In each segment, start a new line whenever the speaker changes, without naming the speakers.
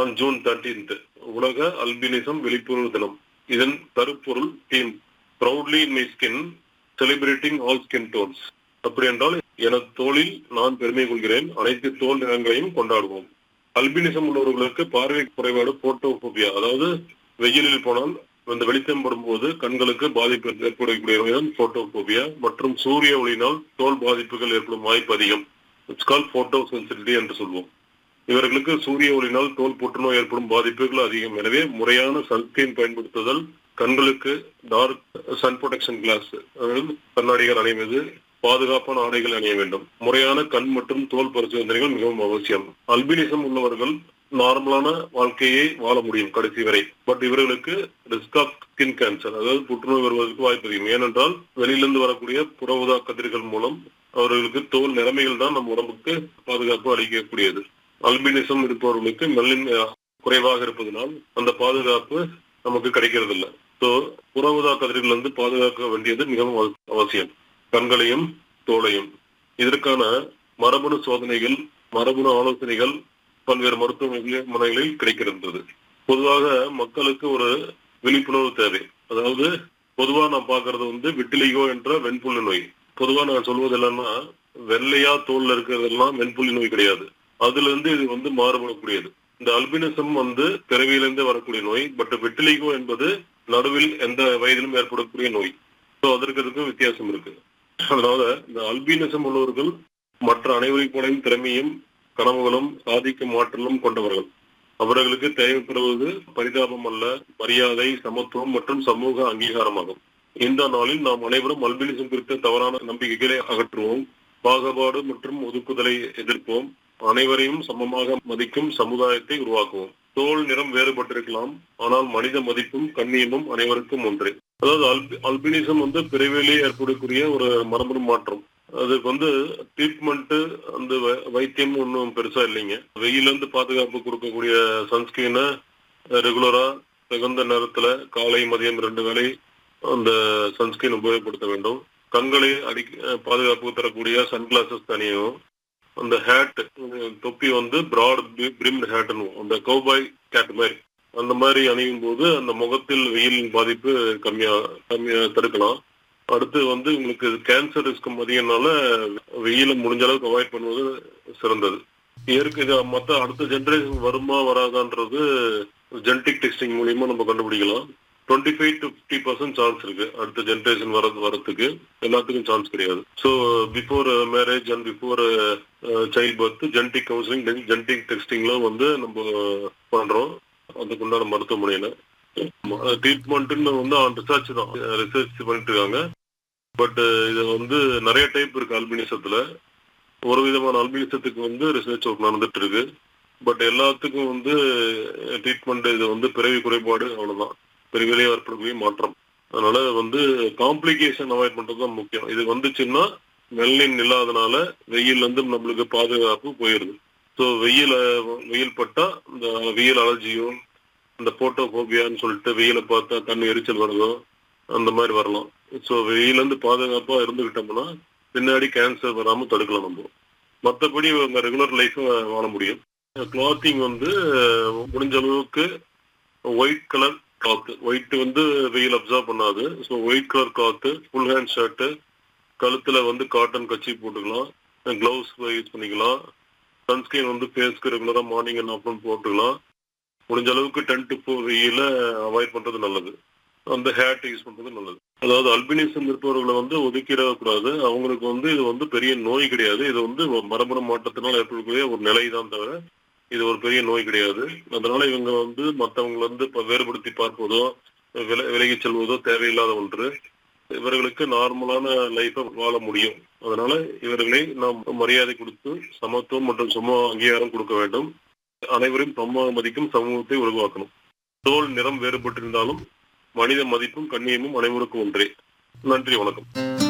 on June thirteenth உலக albinism விழிப்புணர்வு தினம் இதன் கருப்பொருள் theme proudly in my skin celebrating all skin tones அப்படி என்றால் எனது தோளில் நான் பெருமை கொள்கிறேன் அனைத்து தோல் நிறங்களையும் கொண்டாடுவோம் அல்பினிசம் உள்ளவர்களுக்கு பார்வை குறைபாடு போட்டோபோபியா அதாவது வெயிலில் போனால் இந்த வெளிச்சம் படும்போது கண்களுக்கு பாதிப்பு ஏற்படக்கூடிய நோய்தான் போட்டோபோபியா மற்றும் சூரிய ஒளியினால் தோல் பாதிப்புகள் ஏற்படும் வாய்ப்பு அதிகம் இட்ஸ் கால் போட்டோ சென்சிட்டிவிட்டி என்று சொல்வோம் இவர்களுக்கு சூரிய ஒளியினால் தோல் புற்றுநோய் ஏற்படும் பாதிப்புகள் அதிகம் எனவே முறையான சன்ஸ்கிரீன் பயன்படுத்துதல் கண்களுக்கு டார்க் சன் ப்ரொடெக்ஷன் கிளாஸ் அதாவது கண்ணாடிகள் அணிவது பாதுகாப்பான ஆடைகள் அணிய வேண்டும் முறையான கண் மற்றும் தோல் பரிசோதனைகள் மிகவும் அவசியம் அல்பினிசம் உள்ளவர்கள் நார்மலான வாழ்க்கையை வாழ முடியும் கடைசி வரை பட் இவர்களுக்கு ரிஸ்க் ஆஃப் ஸ்கின் கேன்சர் அதாவது புற்றுநோய் வருவதற்கு வாய்ப்பு அதிகம் ஏனென்றால் வெளியிலிருந்து வரக்கூடிய புற ஊதா கதிர்கள் மூலம் அவர்களுக்கு தோல் நிலைமைகள் தான் நம் உடம்புக்கு பாதுகாப்பு அளிக்கக்கூடியது அல்பினிசம் இருப்பவர்களுக்கு மெல்லின் குறைவாக இருப்பதனால் அந்த பாதுகாப்பு நமக்கு கிடைக்கிறது இல்லை ஸோ புற ஊதா கதிர்கள் வந்து பாதுகாக்க வேண்டியது மிகவும் அவசியம் கண்களையும் தோலையும் இதற்கான மரபணு சோதனைகள் மரபணு ஆலோசனைகள் பல்வேறு மருத்துவமனைகளில் கிடைக்கிறது பொதுவாக மக்களுக்கு ஒரு விழிப்புணர்வு தேவை அதாவது பொதுவா நான் பாக்குறது வந்து விட்டிலிகோ என்ற வெண்புள்ளி நோய் பொதுவா நான் சொல்வது என்னன்னா வெள்ளையா தோல்ல இருக்கிறதெல்லாம் வெண்புள்ளி நோய் கிடையாது அதுல இருந்து இது வந்து மாறுபடக்கூடியது இந்த அல்பினிசம் வந்து பிறவியிலிருந்து வரக்கூடிய நோய் பட் விட்டிலிகோ என்பது நடுவில் எந்த வயதிலும் ஏற்படக்கூடிய நோய் ஸோ அதற்கு அதுக்கும் வித்தியாசம் இருக்கு அதனால இந்த அல்பினிசம் உள்ளவர்கள் மற்ற அனைவரை போலையும் திறமையும் கனவுகளும் சாதிக்கும் ஆற்றலும் கொண்டவர்கள் அவர்களுக்கு தேவைப்படுவது பரிதாபம் அல்ல மரியாதை சமத்துவம் மற்றும் சமூக அங்கீகாரமாகும் இந்த நாளில் நாம் அனைவரும் அல்பினிசம் குறித்த தவறான நம்பிக்கைகளை அகற்றுவோம் பாகுபாடு மற்றும் ஒதுக்குதலை எதிர்ப்போம் அனைவரையும் சமமாக மதிக்கும் சமுதாயத்தை உருவாக்குவோம் தோல் நிறம் வேறுபட்டிருக்கலாம் ஆனால் மனித மதிப்பும் கண்ணியமும் அனைவருக்கும் ஒன்றே அதாவது அல்பி அல்பினிசம் வந்து பிறவிலேயே ஏற்படக்கூடிய ஒரு மரபணு மாற்றம் அதுக்கு வந்து ட்ரீட்மெண்ட் அந்த வைத்தியம் ஒன்றும் பெருசா இல்லைங்க வெயில இருந்து பாதுகாப்பு கொடுக்கக்கூடிய சன்ஸ்கிரீனை ரெகுலரா தகுந்த நேரத்துல காலை மதியம் ரெண்டு வேளை அந்த சன்ஸ்கிரீன் உபயோகப்படுத்த வேண்டும் கண்களை அடி பாதுகாப்பு தரக்கூடிய சன்கிளாசஸ் தனியும் அந்த ஹேட் தொப்பி வந்து பிராட் பிரிம்ட் ஹேட்னு அந்த கௌபாய் கேட் மாதிரி அந்த மாதிரி அணியும் போது அந்த முகத்தில் வெயிலின் பாதிப்பு கம்மியா கம்மியா தடுக்கலாம் அடுத்து வந்து உங்களுக்கு கேன்சர் ரிஸ்க் அதிகம்னால வெயில முடிஞ்ச அளவுக்கு அவாய்ட் பண்ணுவது சிறந்தது இயற்கை மற்ற அடுத்த ஜென்ரேஷன் வருமா வராதான்றது ஜெனட்டிக் டெஸ்டிங் மூலியமா நம்ம கண்டுபிடிக்கலாம் twenty five to fifty percent chance இருக்கு அடுத்த ஜென்ரேஷன் வர வரதுக்கு எல்லாத்துக்கும் சான்ஸ் கிடையாது so before marriage and before child birth genetic counselling genetic டெஸ்டிங்லாம் வந்து நம்ம பண்றோம் அதுக்குண்டான மருத்துவமனையில ட்ரீட்மெண்ட்னு வந்து ஆன் ரிசர்ச் தான் ரிசர்ச் பண்ணிட்டு இருக்காங்க பட் இது வந்து நிறைய டைப் இருக்கு அல்பினிசத்துல ஒரு விதமான அல்பினிசத்துக்கு வந்து ரிசர்ச் ஒர்க் நடந்துட்டு இருக்கு பட் எல்லாத்துக்கும் வந்து ட்ரீட்மெண்ட் இது வந்து பிறவி குறைபாடு அவ்வளவுதான் பிறவிலேயே ஏற்படக்கூடிய மாற்றம் அதனால வந்து காம்ப்ளிகேஷன் அவாய்ட் பண்றது தான் முக்கியம் இது வந்துச்சுன்னா வெள்ளின் இல்லாதனால வெயில் வந்து நம்மளுக்கு பாதுகாப்பு போயிருது ஸோ வெயில் வெயில் பட்டா இந்த வெயில் அலர்ஜியோ இந்த போட்டோபோபியான்னு சொல்லிட்டு வெயில பார்த்தா கண் எரிச்சல் வருதோ அந்த மாதிரி வரலாம் ஸோ வெயிலேருந்து பாதுகாப்பா இருந்துகிட்டோம்னா பின்னாடி கேன்சர் வராம தடுக்கலாம் நம்ம மற்றபடி உங்க ரெகுலர் லைஃப் வாழ முடியும் கிளாத்திங் வந்து முடிஞ்ச அளவுக்கு ஒயிட் கலர் கிளாத் ஒயிட் வந்து வெயில் அப்சர்வ் பண்ணாது so white colour cloth full hand shirt கழுத்துல வந்து காட்டன் கச்சி போட்டுக்கலாம் கிளவுஸ் யூஸ் பண்ணிக்கலாம் சன்ஸ்கிரீன் வந்து ஃபேஸ்க்கு ரெகுலராக மார்னிங் அண்ட் ஆஃப்டர்நூன் போட்டுக்கலாம் முடிஞ்ச அளவுக்கு டென் டு ஃபோர் வெயில அவாய்ட் பண்றது நல்லது அந்த ஹேட் யூஸ் பண்றது நல்லது அதாவது அல்பினிசம் இருப்பவர்களை வந்து ஒதுக்கிடக்கூடாது அவங்களுக்கு வந்து இது வந்து பெரிய நோய் கிடையாது இது வந்து மரபணு மாற்றத்தினால் ஏற்படக்கூடிய ஒரு நிலை தான் தவிர இது ஒரு பெரிய நோய் கிடையாது அதனால இவங்க வந்து மற்றவங்களை வந்து இப்போ வேறுபடுத்தி பார்ப்பதோ விலை விலகி செல்வதோ தேவையில்லாத ஒன்று இவர்களுக்கு நார்மலான லைஃபை வாழ முடியும் அதனால இவர்களை நாம் மரியாதை கொடுத்து சமத்துவம் மற்றும் சம அங்கீகாரம் கொடுக்க வேண்டும் அனைவரையும் சம மதிக்கும் சமூகத்தை உருவாக்கணும் தோல் நிறம் வேறுபட்டிருந்தாலும் மனித மதிப்பும் கண்ணியமும் அனைவருக்கும் ஒன்றே நன்றி வணக்கம்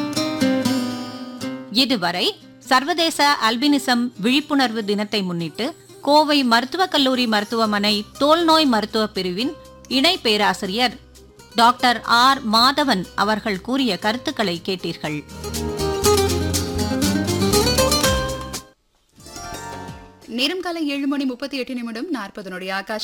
இதுவரை சர்வதேச அல்பினிசம் விழிப்புணர்வு தினத்தை முன்னிட்டு கோவை மருத்துவக் கல்லூரி மருத்துவமனை தோல்நோய் மருத்துவ பிரிவின் இணை பேராசிரியர் டாக்டர் ஆர் மாதவன் அவர்கள் கூறிய கருத்துக்களை கேட்டீர்கள்
நேரம் காலை ஏழு மணி முப்பத்தி எட்டு நிமிடம் நாற்பது நொடி ஆகாஷ்